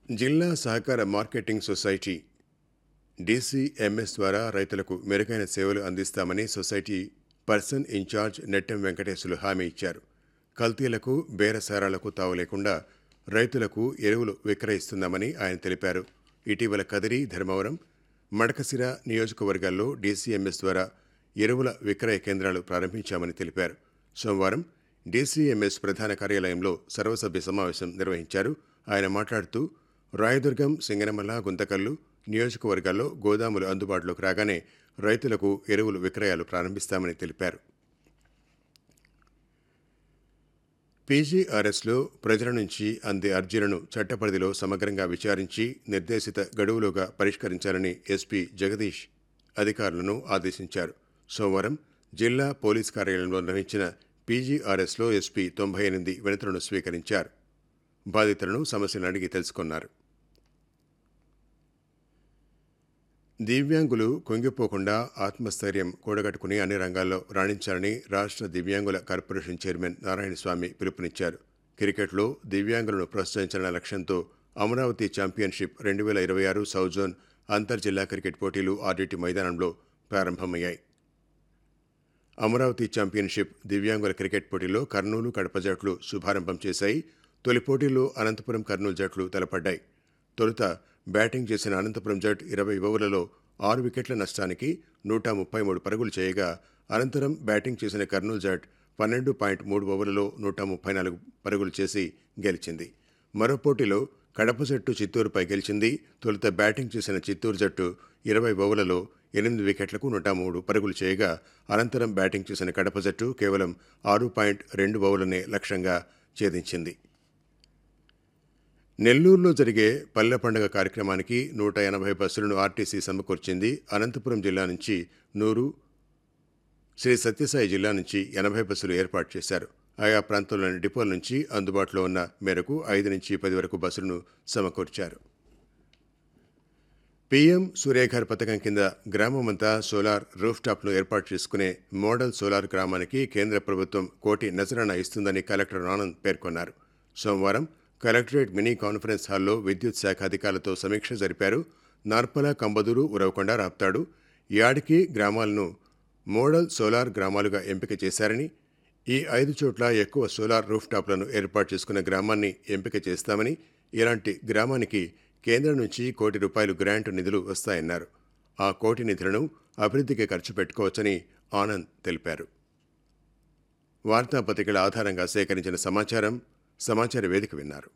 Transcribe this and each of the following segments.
జిల్లా సహకార marketing society DCMS ద్వారా రైతులకు మెరుగైన సేవలు అందిస్తామని society person in charge Nettem Venkateswarulu హామీ ఇచ్చారు కల్తీలకు బేరసారాలకు తావు లేకుండా రైతులకు ఎరువులు విక్రయిస్తున్నామని ఆయన తెలిపారు ఇటీవల కదిరి ధర్మవరం మడకసిర నియోజకవర్గాల్లో డీసీఎంఎస్ ద్వారా ఎరువుల విక్రయ కేంద్రాలు ప్రారంభించామని తెలిపారు సోమవారం డీసీఎంఎస్ ప్రధాన కార్యాలయంలో సర్వసభ్య సమావేశం నిర్వహించారు ఆయన మాట్లాడుతూ రాయదుర్గం సింగనమల్ల గుంతకల్లు నియోజకవర్గాల్లో గోదాములు అందుబాటులోకి రాగానే రైతులకు ఎరువులు విక్రయాలు ప్రారంభిస్తామని తెలిపారు పీజీఆర్ఎస్లో ప్రజల నుంచి అందే అర్జీలను చట్టపరిధిలో సమగ్రంగా విచారించి నిర్దేశిత గడువులోగా పరిష్కరించాలని ఎస్పీ జగదీష్ అధికారులను ఆదేశించారు సోమవారం జిల్లా పోలీస్ కార్యాలయంలో నిర్వహించిన పీజీఆర్ఎస్లో ఎస్పీ తొంభై ఎనిమిది వినతులను స్వీకరించారు బాధితులను సమస్యలను అడిగి తెలుసుకున్నారు దివ్యాంగులు కుంగిపోకుండా ఆత్మస్థైర్యం కూడగట్టుకుని అన్ని రంగాల్లో రాణించాలని రాష్ట్ర దివ్యాంగుల కార్పొరేషన్ చైర్మన్ నారాయణస్వామి పిలుపునిచ్చారు క్రికెట్లో దివ్యాంగులను ప్రోత్సహించాలన్న లక్ష్యంతో అమరావతి ఛాంపియన్షిప్ రెండు వేల ఇరవై ఆరు సౌత్ జోన్ అంతర్ జిల్లా క్రికెట్ పోటీలు ఆర్డీటీ మైదానంలో ప్రారంభమయ్యాయి అమరావతి ఛాంపియన్షిప్ దివ్యాంగుల క్రికెట్ పోటీలో కర్నూలు కడప జట్లు శుభారంభం చేశాయి తొలి పోటీలో అనంతపురం కర్నూలు జట్లు తలపడ్డాయి తొలుత బ్యాటింగ్ చేసిన అనంతపురం జట్ ఇరవై ఓవర్లలో ఆరు వికెట్ల నష్టానికి నూట ముప్పై మూడు పరుగులు చేయగా అనంతరం బ్యాటింగ్ చేసిన కర్నూలు జట్ పన్నెండు పాయింట్ మూడు ఓవర్లలో నూట ముప్పై నాలుగు పరుగులు చేసి గెలిచింది మరో పోటీలో కడప జట్టు చిత్తూరుపై గెలిచింది తొలుత బ్యాటింగ్ చేసిన చిత్తూరు జట్టు ఇరవై ఓవర్లలో ఎనిమిది వికెట్లకు నూట మూడు పరుగులు చేయగా అనంతరం బ్యాటింగ్ చేసిన కడప జట్టు కేవలం ఆరు పాయింట్ రెండు ఓవర్లనే లక్ష్యంగా ఛేదించింది నెల్లూరులో జరిగే పల్లె పండుగ కార్యక్రమానికి నూట ఎనభై బస్సులను ఆర్టీసీ సమకూర్చింది అనంతపురం జిల్లా నుంచి నూరు శ్రీ సత్యసాయి జిల్లా నుంచి ఎనభై బస్సులు ఏర్పాటు చేశారు ఆయా ప్రాంతంలోని డిపోల నుంచి అందుబాటులో ఉన్న మేరకు ఐదు నుంచి పది వరకు బస్సులను సమకూర్చారు పీఎం సూర్యఘర్ పథకం కింద గ్రామమంతా సోలార్ రూఫ్ టాప్ను ఏర్పాటు చేసుకునే మోడల్ సోలార్ గ్రామానికి కేంద్ర ప్రభుత్వం కోటి నజరానా ఇస్తుందని కలెక్టర్ ఆనంద్ పేర్కొన్నారు సోమవారం కలెక్టరేట్ మినీ కాన్ఫరెన్స్ హాల్లో విద్యుత్ శాఖ అధికారులతో సమీక్ష జరిపారు నార్పల కంబదూరు ఉరవకొండ రాప్తాడు యాడికి గ్రామాలను మోడల్ సోలార్ గ్రామాలుగా ఎంపిక చేశారని ఈ ఐదు చోట్ల ఎక్కువ సోలార్ రూఫ్ టాప్లను ఏర్పాటు చేసుకున్న గ్రామాన్ని ఎంపిక చేస్తామని ఇలాంటి గ్రామానికి కేంద్రం నుంచి కోటి రూపాయలు గ్రాంట్ నిధులు వస్తాయన్నారు ఆ కోటి నిధులను అభివృద్ధికి ఖర్చు పెట్టుకోవచ్చని ఆనంద్ తెలిపారు వార్తాపత్రికల ఆధారంగా సేకరించిన సమాచారం సమాచార వేదిక విన్నారు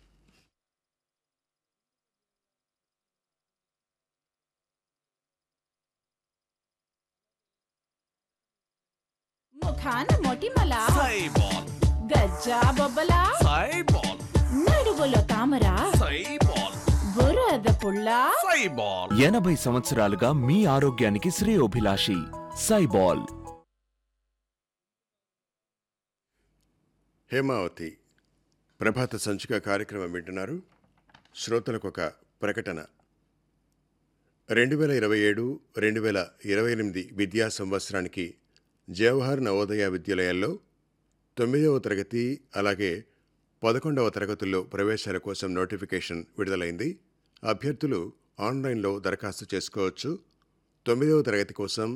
ముఖాన మొటిమల సైబాల్ గజ్జా బొబ్బల సైబాల్ నడుగులో తామర సైబాల్ బురద పుల్ల సైబాల్ ఎనభై సంవత్సరాలుగా మీ ఆరోగ్యానికి శ్రేయోభిలాషి సైబాల్ హేమావతి ప్రభాత సంచిక కార్యక్రమం వింటున్నారు శ్రోతలకు ఒక ప్రకటన రెండు వేల ఇరవై ఏడు రెండు వేల ఇరవై ఎనిమిది విద్యా సంవత్సరానికి జవహర్ నవోదయ విద్యాలయాల్లో తొమ్మిదవ తరగతి అలాగే పదకొండవ తరగతుల్లో ప్రవేశాల కోసం నోటిఫికేషన్ విడుదలైంది అభ్యర్థులు ఆన్లైన్లో దరఖాస్తు చేసుకోవచ్చు తొమ్మిదవ తరగతి కోసం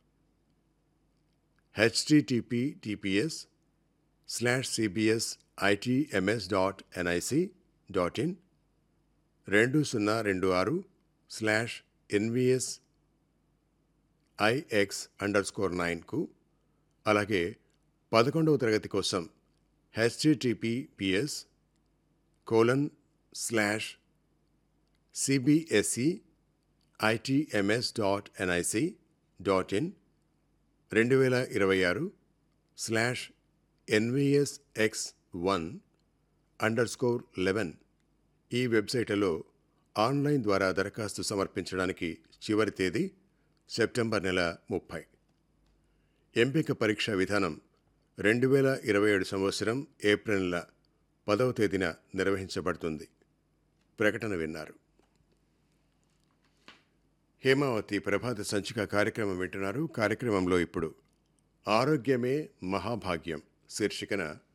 H T T P T P S slash C B S I T M S dot N I C dot in రెండు సున్నా రెండు ఆరు slash N V S I X underscore నైన్కు అలాగే పదకొండవ తరగతి కోసం H T T P P S colon slash C B S E I T M S dot N I C dot in రెండు వేల ఇరవై ఆరు slash N V S X one underscore eleven ఈ వెబ్సైట్లలో ఆన్లైన్ ద్వారా దరఖాస్తు సమర్పించడానికి చివరి తేదీ సెప్టెంబర్ నెల ముప్పై ఎంపిక పరీక్ష విధానం రెండు వేల ఇరవై ఏడు సంవత్సరం ఏప్రిల్ నెల పదవ తేదీన నిర్వహించబడుతుంది ప్రకటన విన్నారు హేమావతి ప్రభాత సంచిక కార్యక్రమం వింటున్నారు కార్యక్రమంలో ఇప్పుడు ఆరోగ్యమే మహాభాగ్యం శీర్షికన